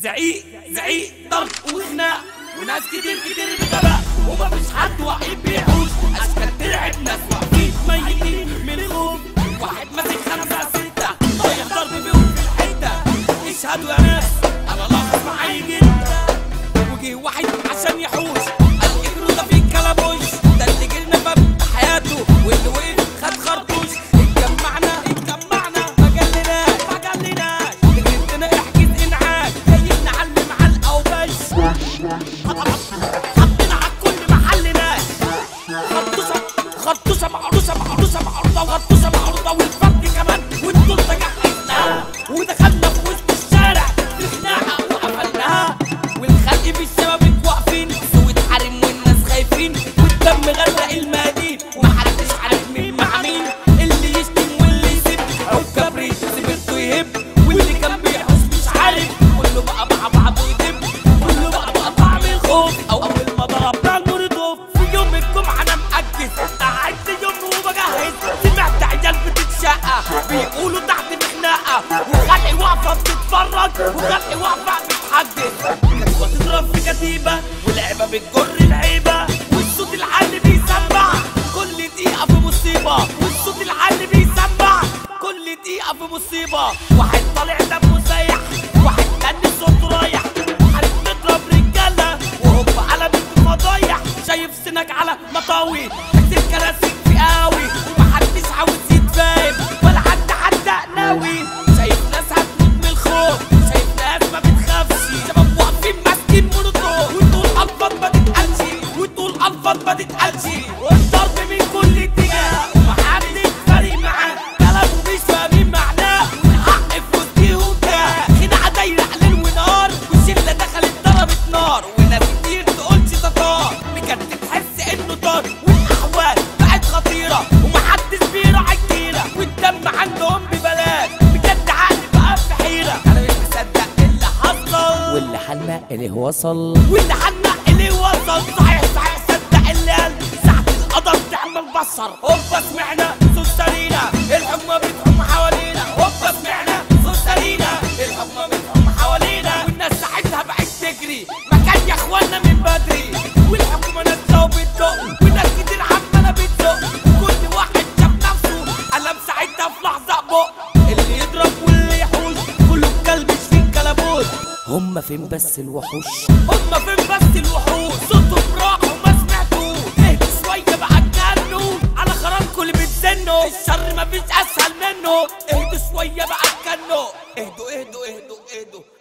زعيق زعيق ضرب وخناق وناس كتير كتير بغباء ومفيش حد وحيد بيحوش اشكال ترعب ناس واقفين ميتين من الخوف واحد ماسك خمسة ستة رايح ضرب بيهم في الحتة اشهدوا يا ناس انا لاحظ معايا جدا وجه واحد عشان يحوش قال اجروا ده في كلبوش ده اللي جيلنا باب حياته واللي وقف خد خرطوش اتجمعنا اتجمعنا ما جلناش ما جلناش نجرتنا احجز انعاش جايين نعلم على الاوباش حطينا على كل محل ناس خرطوشة خرطوشة معروسة معروسة معروضة وخرطوشة معروضة والفرد كمان والدول تجهزنا ودخلنا في وسط الشارع في خناقة وقفلناها والخلق في الشبابيك واقفين سويت حريم والناس خايفين والدم غرق المدين ومحدش عارف مين مع مين اللي يشتم واللي يسيب او كبريت سيبته يهب واللي كان بيحوش مش عارف كله بقى مع بعضه يدب كله بقى بقى طعم الخوف او اول ما ضربنا المولوتوف في يوم الجمعه انا مأجز قعدت يوم وبجهز سمعت عيال بتتشقى بيقولوا تحت بخناقه وخلقي واقفه بتتفرج وخلقي واقفه بتحدث كانت تضرب في كتيبه ولعبه بتجر العيبه والصوت العالي بيسمع كل دقيقه في مصيبه والصوت العالي بيسمع كل دقيقه في مصيبه واحد طالع دمه سايح واحد تاني صوته رايح حارب نضرب رجاله وهوب على بنت فضايح شايف سنك على مطاوي تكسر كراسيك في قاوي ومحدش عاوز يتفاهم ولا حد حد ناوي شايف ناس هتموت من الخوف شايف ناس ما بتخافش شباب واقفين ماسكين مولوتوف وتقول الفاظ ما تتقالش وتقول الفاظ ما تتقالش والضرب من كل اتجاه ومحدش فارق معاه كلامه مش فاهمين معناه والحق في وسطيهم ده خدعه دايره ليل ونهار والشله دخلت ضربت نار وناس كتير تقولش تطار بجد تحس انه طار والاحوال بقت خطيره ومحدش بيراعي الجيره والدم عندهم ببلاش بجد عقلي بقى في حيره انا مش مصدق اللي حصل واللي حالنا اللي وصل واللي حنا اللي وصل صحيح صحيح صدق اللي قال ساعة القدر تعمل بصر هوبا سمعنا صوت سرينا الحكمة بتحوم حوالينا هوبا سمعنا صوت سرينا الحكمة بتحوم حوالينا والناس ساعتها بقت تجري مكان يا اخوانا من بدري والحكومة نازلة وبتدق وناس كتير عمالة بتزق وكل واحد شاف نفسه قلم ساعتها في لحظة بق اللي يضرب واللي يحوش كله بكلبش في الكلبوش هم فين بس الوحوش هما فين بس الوحوش صوتهم راح وما سمعتوه اهدوا شوية بقى اتجنوا على خرابكم اللي بتزنوا الشر مفيش اسهل منه اهدوا شوية بقى اتجنوا اهدوا اهدوا اهدوا اهدوا